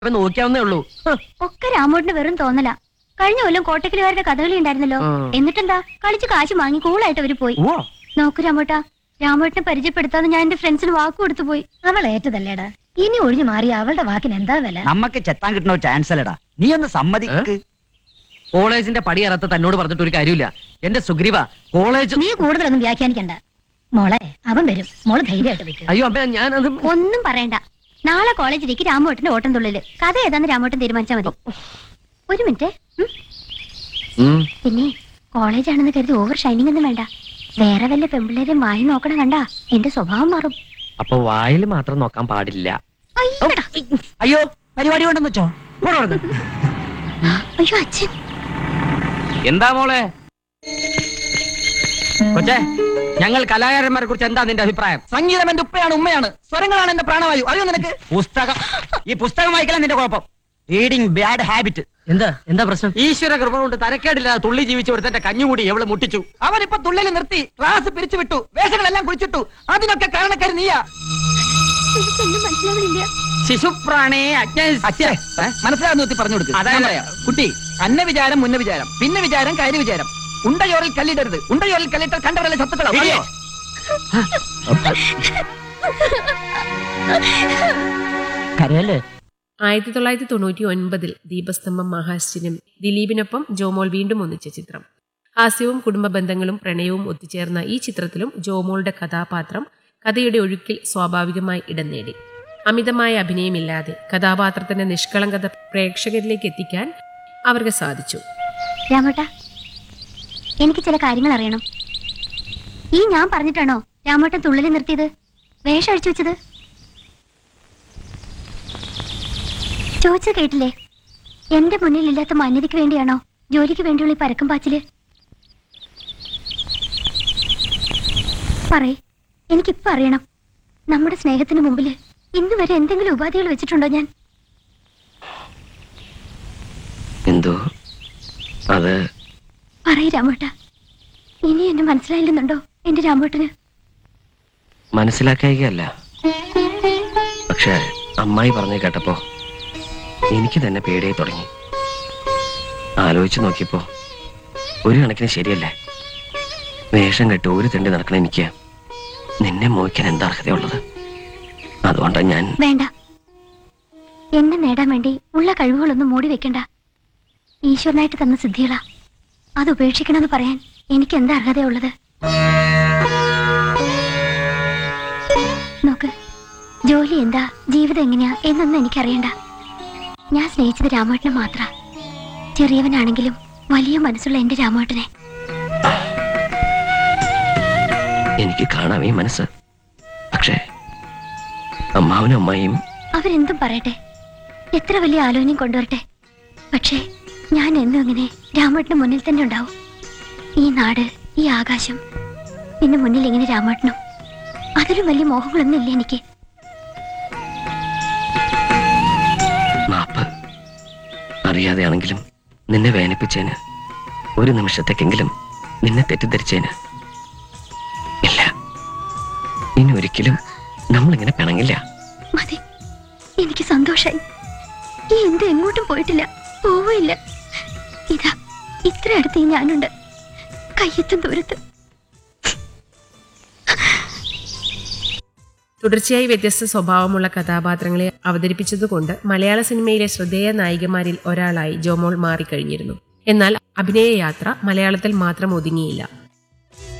ഇപ്പൊ നോക്കിയാവുന്നേ ഉള്ളൂ ഹ്. ഒക്കെ രാമോട്ടിന് വെറും തോന്നല കഴിഞ്ഞ കൊല്ലം കോട്ടക്കലുകാരുടെ കഥകളി ഉണ്ടായിരുന്നല്ലോ ആ. എന്നിട്ടെന്താ കളിച്ച് കാശ് വാങ്ങി കൂളായിട്ട് അവര് പോയി ഓ നോക്കൂ രാമോട്ടാ രാമോട്ടിനെ പരിചയപ്പെടുത്താന്ന് ഞാൻ എന്റെ ഫ്രണ്ട്സിന് വാക്ക് കൊടുത്തു പോയി അവൾ ഏറ്റതല്ലേടാ ഇനി ഒഴിഞ്ഞു മാറി അവളുടെ വാക്കിന് എന്താ വില നമ്മക്ക് ചെത്താൻ കിട്ടുന്ന ഒരു ചാൻസ് അല്ലടാ നീ ഒന്ന് സമ്മതിക്ക് കോളേജിന്റെ പടിയറത്ത് തന്നോട് പറഞ്ഞിട്ട് ഒരു കാര്യമില്ല എന്റെ സുഗ്രീവ കോളേജ് നീ കൂടുതലൊന്നും വ്യാഖ്യാനിക്കണ്ട മോളെ അവൻ വരും മോള് ധൈര്യമായിട്ട് വെക്കും അയ്യോ അമ്മ ഞാനത് ഒന്നും പറയണ്ട നാളെ കോളേജിലേക്ക് രാമോട്ടന്റെ ഓട്ടം തുള്ളില് കഥ ഏതാന്ന് രാമോട്ടൻ തീരുമാനിച്ചാ മതി ഒരു മിനിറ്റ് ഉം. ഉം. പിന്നെ കോളേജാണെന്ന് കരുതി ഓവർ ഷൈനിങ് ഒന്നും വേണ്ട വേറെ വല്ല പെമ്പിള്ളേരെ വായി നോക്കണം കണ്ട എന്റെ സ്വഭാവം മാറും അപ്പൊ വായിൽ മാത്രം നോക്കാൻ പാടില്ല അയ്യടാ. അയ്യോ പരിപാടി കൊണ്ടെന്ന് വെച്ചോ പോടാ അവിടുന്ന്. അയ്യോ അച്ഛൻ എന്താ മോളെ കൊച്ചേ ഞങ്ങൾ കലാകാരന്മാരെ കുറിച്ച് എന്താ നിന്റെ അഭിപ്രായം സംഗീതം എന്റെ ഉപ്പയാണ് ഉമ്മയാണ് സ്വരങ്ങളാണ് എന്റെ പ്രാണവായു അറിയോ നിനക്ക് പുസ്തകം ഈ പുസ്തകം വായിക്കലാണ് നിന്റെ കുഴപ്പം റീഡിങ് ബാഡ് ഹാബിറ്റ് എന്താ എന്താ പ്രശ്നം ഈശ്വര കൃപ കൊണ്ട് തരക്കേടില്ലാതെ തുള്ളി ജീവിച്ച ഒരുത്തന്റെ കഞ്ഞുകൂടി എവള് മുട്ടിച്ചു അവനിപ്പോ തുള്ളിൽ നിർത്തി ക്ലാസ് പിരിച്ചു വിട്ടു വേഷങ്ങളെല്ലാം കുഴിച്ചിട്ടു അതിനൊക്കെ കാരണക്കാരി നീയാ എനിക്കൊന്നും മനസ്സിലാവുന്നില്ല ശിശുപ്രാണേ അജ്ഞ അച്ഛേ മനസ്സിലാകുന്ന ഒത്തി പറഞ്ഞു കൊടുക്കുക അതാ- കുട്ടി അന്ന വിചാരം മുന്ന വിചാരം പിന്നെ വിചാരം കാര്യ വിചാരം ഉണ്ടയോറിൽ കല്ലിടരുത് ഉണ്ടയോറിൽ കല്ലിട്ടാൽ കണ്ടവരല്ലേ സത്തുക്കളോ അറിയോ കരയല്ലേ ആയിരത്തി തൊള്ളായിരത്തി തൊണ്ണൂറ്റി ഒൻപതിൽ ദീപസ്തംഭം മഹാശ്ചര്യം ദിലീപിനൊപ്പം ജോമോൾ വീണ്ടും ഒന്നിച്ച ചിത്രം ഹാസ്യവും കുടുംബ ബന്ധങ്ങളും പ്രണയവും ഒത്തുചേർന്ന ഈ ചിത്രത്തിലും ജോമോളുടെ കഥാപാത്രം കഥയുടെ ഒഴുക്കിൽ സ്വാഭാവികമായി ഇടം നേടി അമിതമായ അഭിനയമില്ലാതെ കഥാപാത്രത്തിന്റെ നിഷ്കളങ്കത പ്രേക്ഷകരിലേക്ക് എത്തിക്കാൻ അവർക്ക് സാധിച്ചു രാമോട്ട എനിക്ക് ചില കാര്യങ്ങൾ അറിയണം ഈ ഞാൻ പറഞ്ഞിട്ടാണോ രാമോട്ടൻ തുള്ളിൽ നിർത്തിയത് വേഷം അഴിച്ചു വെച്ചത് ചോദിച്ചത് കേട്ടില്ലേ എന്റെ മുന്നിൽ ഇല്ലാത്ത മാന്യതയ്ക്ക് വേണ്ടിയാണോ ജോലിക്ക് വേണ്ടിയുള്ള ഈ പരക്കം പാച്ചില് പറയേ എനിക്കിപ്പോ അറിയണം നമ്മുടെ സ്നേഹത്തിന് മുമ്പില് ഇന്ന് വരെ എന്തെങ്കിലും ഉപാധികൾ വെച്ചിട്ടുണ്ടോ ഞാൻ എന്തോ അത് പറയ് രാമോട്ട ഇനി എന്നെ മനസ്സിലായില്ലെന്നുണ്ടോ എന്റെ രാമോട്ടന് മനസ്സിലാക്കുകയല്ല പക്ഷെ അമ്മായി പറഞ്ഞു കേട്ടപ്പോ എനിക്ക് തന്നെ പേടിയായി തുടങ്ങി ആലോചിച്ചു നോക്കിയപ്പോ ഒരു കണക്കിന് ശരിയല്ലേ വേഷം കെട്ട് ഒരു തെണ്ടി നടക്കണ എനിക്ക് നിന്നെ മോഹിക്കാൻ എന്താ അർഹതയുള്ളത് അതുകൊണ്ടാ ഞാൻ വേണ്ട എന്നെ നേടാൻ വേണ്ടി ഉള്ള കഴിവുകളൊന്നും മൂടി വെക്കണ്ട ഈശ്വരനായിട്ട് തന്ന സിദ്ധികളാ അത് ഉപേക്ഷിക്കണമെന്ന് പറയാൻ എനിക്ക് എന്താ അർഹതയുള്ളത് നോക്ക് ജോലി എന്താ ജീവിതം എങ്ങനെയാ എന്നൊന്നും എനിക്കറിയണ്ട ഞാൻ സ്നേഹിച്ചത് രാമേട്ടനെ മാത്ര ചെറിയവനാണെങ്കിലും വലിയ മനസ്സുള്ള എന്റെ രാമേട്ടനെ എനിക്ക് കാണാം ഈ മനസ്സ് പക്ഷേ അമ്മാവനും അമ്മായിയും അവരെന്തും പറയട്ടെ എത്ര വലിയ ആലോചനയും കൊണ്ടുവരട്ടെ പക്ഷേ ഞാൻ എന്നും ഇങ്ങനെ രാമേട്ടന് മുന്നിൽ തന്നെ ഉണ്ടാവും ഈ നാട് ഈ ആകാശം പിന്നെ മുന്നിൽ ഇങ്ങനെ രാമേട്ടനും അതിലും വലിയ മോഹങ്ങളൊന്നും ഇല്ല എനിക്ക് മാപ്പ് അറിയാതെയാണെങ്കിലും നിന്നെ വേദനിപ്പിച്ചേന് ഒരു നിമിഷത്തേക്കെങ്കിലും നിന്നെ തെറ്റിദ്ധരിച്ചേന് ഇല്ല ഇനി ഒരിക്കലും നമ്മളിങ്ങനെ പിണങ്ങില്ല മതി എനിക്ക് സന്തോഷായി ഈ എന്ത് എങ്ങോട്ടും പോയിട്ടില്ല പോവില്ല ഇതാ ഇത്ര അടുത്ത് ഈ ഞാനുണ്ട് കയ്യെത്തും ദൂരത്ത് തുടർച്ചയായി വ്യത്യസ്ത സ്വഭാവമുള്ള കഥാപാത്രങ്ങളെ അവതരിപ്പിച്ചതുകൊണ്ട് മലയാള സിനിമയിലെ ശ്രദ്ധേയ നായികമാരിൽ ഒരാളായി ജോമോൾ മാറിക്കഴിഞ്ഞിരുന്നു എന്നാൽ അഭിനയ യാത്ര മലയാളത്തിൽ മാത്രം ഒതുങ്ങിയില്ല